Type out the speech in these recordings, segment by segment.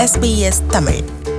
SBS Tamil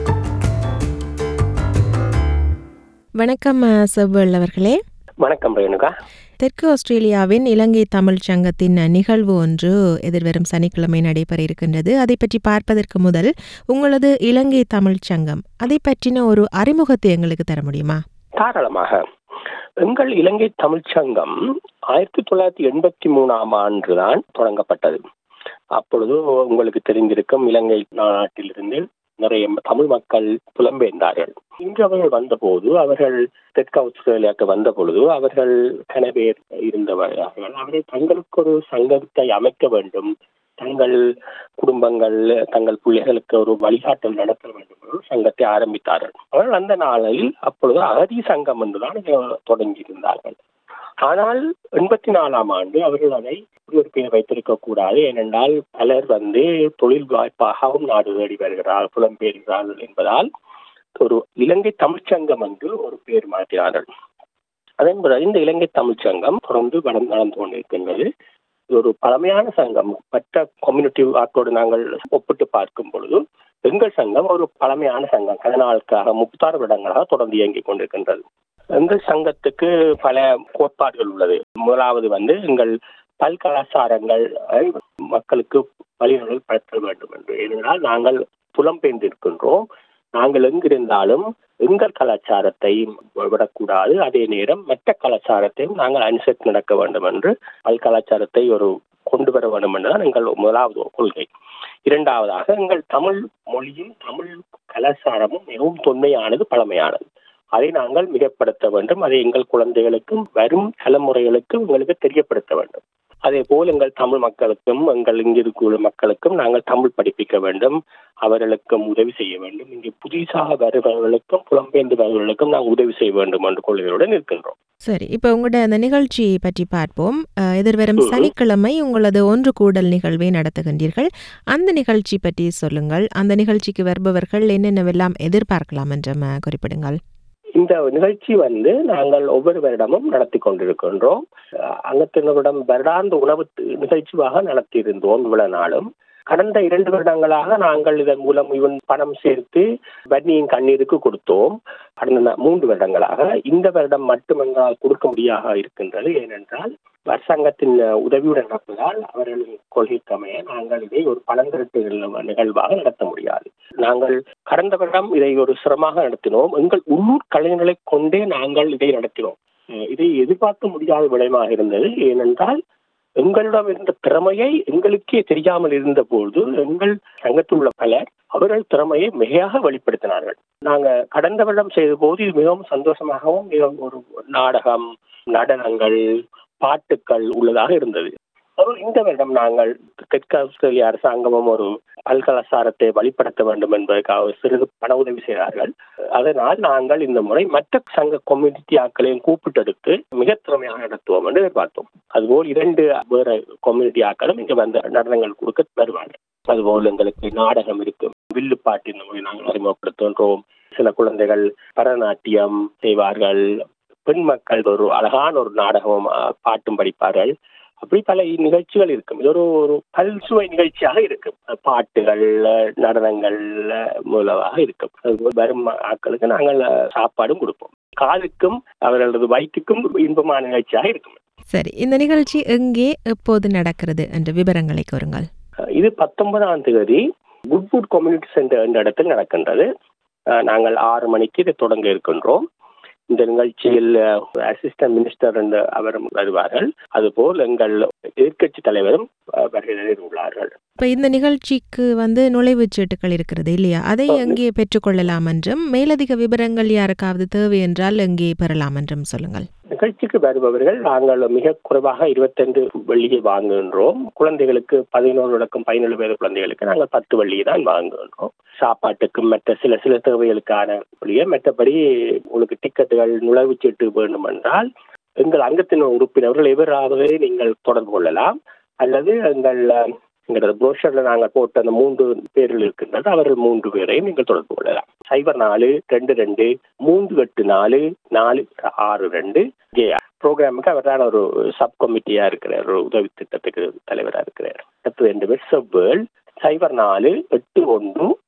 வணக்கம் அஹ், செவ்வல் அவர்களே வணக்கம் ரேணுகா தெற்கு ஆஸ்திரேலியாவின் இலங்கை தமிழ்ச் சங்கத்தின் நிகழ்வு ஒன்று எதிர்வரும் சனிக்கிழமை நடைபெற இருக்கின்றது அதை பற்றி பார்ப்பதற்கு முதல் உங்களது இலங்கை தமிழ்ச் சங்கம் அதை பற்றின ஒரு அறிமுகத்தை எங்களுக்கு தர முடியுமா தாராளமாக எங்கள் இலங்கை தமிழ்ச் சங்கம் ஆயிரத்தி தொள்ளாயிரத்தி எண்பத்தி மூணாம் ஆண்டு தான் தொடங்கப்பட்டது அப்பொழுது உங்களுக்கு தெரிந்திருக்கும் இலங்கை நாட்டிலிருந்து நிறைய தமிழ் மக்கள் புலம்பெயர்ந்தார்கள் இன்று அவர்கள் வந்தபோது அவர்கள் தெற்கு ஆஸ்திரேலியாவுக்கு வந்த பொழுது அவர்கள் கன பேர் இருந்தவர்கள் அவர்கள் தங்களுக்கு ஒரு சங்கத்தை அமைக்க வேண்டும் தங்கள் குடும்பங்கள் தங்கள் பிள்ளைகளுக்கு ஒரு வழிகாட்டல் நடத்த வேண்டும் என்று ஒரு சங்கத்தை ஆரம்பித்தார்கள் அவர்கள் அந்த நாளில் அப்பொழுது அகதி சங்கம் என்றுதான் இதை தொடங்கியிருந்தார்கள் ஆனால் எண்பத்தி நாலாம் ஆண்டு அவர்கள் அதை இப்படி ஒரு பெயர் வைத்திருக்க கூடாது ஏனென்றால் பலர் வந்து தொழில் வாய்ப்பாகவும் நாடு தேடி வருகிறார்கள் புலம்பெயர்கிறார்கள் என்பதால் ஒரு இலங்கை தமிழ்ச்சங்கம் என்று ஒரு பெயர் மாற்றினார்கள் அதன் பிறகு இந்த இலங்கை தமிழ்ச்சங்கம் தொடர்ந்து வளர்ந்து நடந்து கொண்டிருக்கின்றது இது ஒரு பழமையான சங்கம் மற்ற கம்யூனிட்டி ஆட்டோடு நாங்கள் ஒப்பிட்டு பார்க்கும் பொழுது எங்கள் சங்கம் ஒரு பழமையான சங்கம் கடனாளுக்காக முப்பத்தாறு வருடங்களாக தொடர்ந்து இயங்கிக் கொண்டிருக்கின்றது எங்கள் சங்கத்துக்கு பல கோட்பாடுகள் உள்ளது முதலாவது வந்து எங்கள் பல் கலாச்சாரங்கள் மக்களுக்கு வழிநடத்தல் வேண்டும் என்று ஏனென்றால் நாங்கள் புலம்பெயர்ந்திருக்கின்றோம் நாங்கள் எங்கிருந்தாலும் எங்கள் கலாச்சாரத்தை விடக்கூடாது அதே நேரம் மற்ற கலாச்சாரத்தையும் நாங்கள் அனுசரித்து நடக்க வேண்டும் என்று பல் கலாச்சாரத்தை ஒரு கொண்டு வர வேண்டும் என்றுதான் எங்கள் முதலாவது கொள்கை இரண்டாவதாக எங்கள் தமிழ் மொழியும் தமிழ் கலாச்சாரமும் மிகவும் தொன்மையானது பழமையானது அதை நாங்கள் மிகப்படுத்த வேண்டும் அதை எங்கள் குழந்தைகளுக்கும் வரும் தலைமுறைகளுக்கும் எங்களுக்கு தெரியப்படுத்த வேண்டும் அதே போல் எங்கள் தமிழ் மக்களுக்கும் எங்கள் இங்கிருக்கிற மக்களுக்கும் நாங்கள் தமிழ் படிப்பிக்க வேண்டும் அவர்களுக்கும் உதவி செய்ய வேண்டும் இங்கே புதிதாக வருபவர்களுக்கும் புலம்பெயர்ந்து வருபவர்களுக்கும் நாங்கள் உதவி செய்ய வேண்டும் என்று கொள்கையுடன் இருக்கின்றோம் சரி இப்போ உங்களோட அந்த நிகழ்ச்சியை பற்றி பார்ப்போம் அஹ், எதிர்வரும் ம்ஹும். சனிக்கிழமை உங்களது ஒன்று கூடல் நிகழ்வை நடத்துகின்றீர்கள் அந்த நிகழ்ச்சி பற்றி சொல்லுங்கள் அந்த நிகழ்ச்சிக்கு வருபவர்கள் என்னென்னவெல்லாம் எதிர்பார்க்கலாம் என்றும் அஹ், குறிப்பிடுங்கள் இந்த நிகழ்ச்சி வந்து நாங்கள் ஒவ்வொரு வருடமும் நடத்தி கொண்டிருக்கின்றோம் அஹ் அங்கத்தினரிடம் வருடாந்த உணவு தி- நிகழ்ச்சியாக நடத்தியிருந்தோம் இவ்வளவு நாளும் கடந்த இரண்டு வருடங்களாக நாங்கள் இதன் மூலம் இவன் பணம் சேர்த்து வன்னியின் கண்ணீருக்கு கொடுத்தோம் கடந்த நா- மூன்று வருடங்களாக இந்த வருடம் மட்டும் எங்களால் கொடுக்க முடியாக இருக்கின்றது ஏனென்றால் அரசாங்கத்தின் அஹ், உதவியுடன் நடப்பதால் அவர்களின் கொள்கைக்கமைய நாங்கள் இதை ஒரு பணந்திரட்டு நிகழ்வாக நடத்த முடியாது நாங்கள் கடந்த வருடம் இதை ஒரு சிரமமாக நடத்தினோம் எங்கள் உள்ளூர் கலைஞர்களை கொண்டே நாங்கள் இதை நடத்தினோம் அஹ் இதை எதிர்பார்க்க முடியாத விளைவாக இருந்தது ஏனென்றால் எங்களிடம் இருந்த திறமையை எங்களுக்கே தெரியாமல் இருந்த போது எங்கள் சங்கத்தில் உள்ள பலர் அவர்கள் திறமையை மிகையாக வெளிப்படுத்தினார்கள் நாங்க கடந்த வருடம் செய்த போது இது மிகவும் சந்தோஷமாகவும் மிகவும் ஒரு நாடகம் நடனங்கள் பாட்டுக்கள் உள்ளதாக இருந்தது அப்புறம் இந்த வருடம் நாங்கள் தெற்கு ஆஸ்திரேலிய அரசாங்கமும் ஒரு பல்கலாச்சாரத்தை வழிபடுத்த வேண்டும் என்பதற்காக சிறிது பண உதவி செய்தார்கள் அதனால் நாங்கள் இந்த முறை மற்ற சங்க கம்யூனிட்டி ஆக்களையும் கூப்பிட்டெடுத்து மிக திறமையாக நடத்துவோம் என்று எதிர்பார்த்தோம் அதுபோல் இரண்டு வேற கம்யூனிட்டி ஆக்களும் இங்க வந்து நடனங்கள் கொடுக்க வருவார்கள் அதுபோல் எங்களுக்கு நாடகம் இருக்கும் வில்லுப்பாட்டு இந்த முறை நாங்கள் அறிமுகப்படுத்துகின்றோம் சில குழந்தைகள் பரதநாட்டியம் செய்வார்கள் பெண் மக்கள் ஒரு அழகான ஒரு நாடகம் அஹ், பாட்டும் படிப்பார்கள் அப்படி பல நிகழ்ச்சிகள் இருக்கும் இது ஒரு ஒரு பல்சுவை நிகழ்ச்சியாக இருக்கும் பாட்டுகள் நடனங்கள் மூலமாக இருக்கும் அதுபோல் வரும் ஆட்களுக்கு நாங்கள் அஹ், சாப்பாடும் கொடுப்போம் காலுக்கும் அவர்களது வயிற்றுக்கும் இன்பமான நிகழ்ச்சியாக இருக்கும் சரி இந்த நிகழ்ச்சி எங்கே எப்போது நடக்கிறது என்ற விவரங்களை கூறுங்கள் அஹ், இது பத்தொன்பதாம் தேதி குட்வுட் கம்யூனிட்டி சென்டர் என்ற இடத்தில் நடக்கின்றது அஹ், நாங்கள் ஆறு மணிக்கு இதை தொடங்க இருக்கின்றோம் இந்த நிகழ்ச்சியில் அசிஸ்டன்ட் மினிஸ்டர் என்று அவரும் வருவார்கள் அதுபோல் எங்கள் எதிர்க்கட்சி தலைவரும் அஹ், வருகை உள்ளார்கள் இப்போ இந்த நிகழ்ச்சிக்கு வந்து நுழைவுச் சீட்டுகள் இருக்கிறது இல்லையா அதை ஆ, எங்கே பெற்றுக்கொள்ளலாம் என்றும் மேலதிக விவரங்கள் யாருக்காவது தேவை என்றால் எங்கே பெறலாம் என்றும் சொல்லுங்கள் நிகழ்ச்சிக்கு வருபவர்கள் நாங்கள் மிக குறைவாக இருபத்தைந்து வெள்ளியை வாங்குகின்றோம் குழந்தைகளுக்கு பதினோரு தொடக்கம் பதினேழு வயது குழந்தைகளுக்கு நாங்கள் பத்து வெள்ளியை தான் வாங்குகின்றோம் சாப்பாட்டுக்கும் மற்ற சில சில தேவைகளுக்கான வழியை மற்றபடி உங்களுக்கு டிக்கெட்டுகள் நுழைவுச்சீட்டு வேண்டும் என்றால் எங்கள் அங்கத்தின் உறுப்பினர்கள் எவராவது நீங்கள் தொடர்பு கொள்ளலாம் அல்லது எங்கள் அஹ், எங்களது புரோஷர்ல நாங்கள் போட்ட அந்த மூன்று பேர்கள் இருக்கின்றது அவர்கள் மூன்று பேரையும் நீங்கள் தொடர்பு கொள்ளலாம் சைபர் நாலு ரெண்டு ரெண்டு மூன்று எட்டு நாலு நாலு ஆறு ரெண்டு ஜேஆர் ப்ரோக்ராமுக்கு அவர் தான் ஒரு சப் கமிட்டியா இருக்கிறார் ஒரு உதவி திட்டத்துக்கு தலைவராக இருக்கிறார் அடுத்து ரெண்டு பேர் செவ்வேள் சைபர் நாலு எட்டு ஒன்று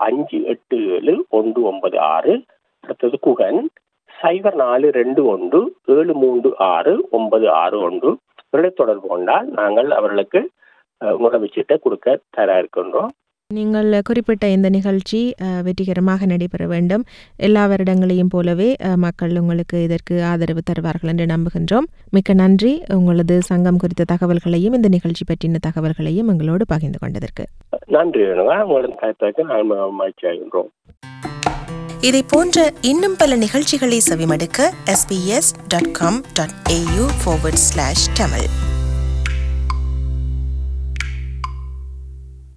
அஞ்சு எட்டு ஏழு ஒன்று ஒன்பது ஆறு அடுத்தது குகன் சைபர் நாலு ரெண்டு ஒன்று ஏழு மூன்று ஆறு ஒன்பது ஆறு ஒன்று இவர்களை தொடர்பு கொண்டால் நாங்கள் அவர்களுக்கு அஹ், உணவு சீட்டை கொடுக்க தயாரா இருக்கின்றோம் நீங்கள் குறிப்பிட்ட இந்த நிகழ்ச்சி அஹ், வெற்றிகரமாக நடைபெற வேண்டும் எல்லா வருடங்களையும் போலவே அஹ், மக்கள் உங்களுக்கு இதற்கு ஆதரவு தருவார்கள் என்று நம்புகின்றோம் மிக்க நன்றி உங்களது சங்கம் குறித்த தகவல்களையும் இந்த நிகழ்ச்சி பற்றின தகவல்களையும் எங்களோடு பகிர்ந்து கொண்டதற்கு நன்றி வேணுங்க உங்களது கருத்துக்கு நான் மகிழ்ச்சி ஆகின்றோம் இதை போன்ற இன்னும் பல நிகழ்ச்சிகளை செவிமடுக்க sbs.com.au forward slash tamil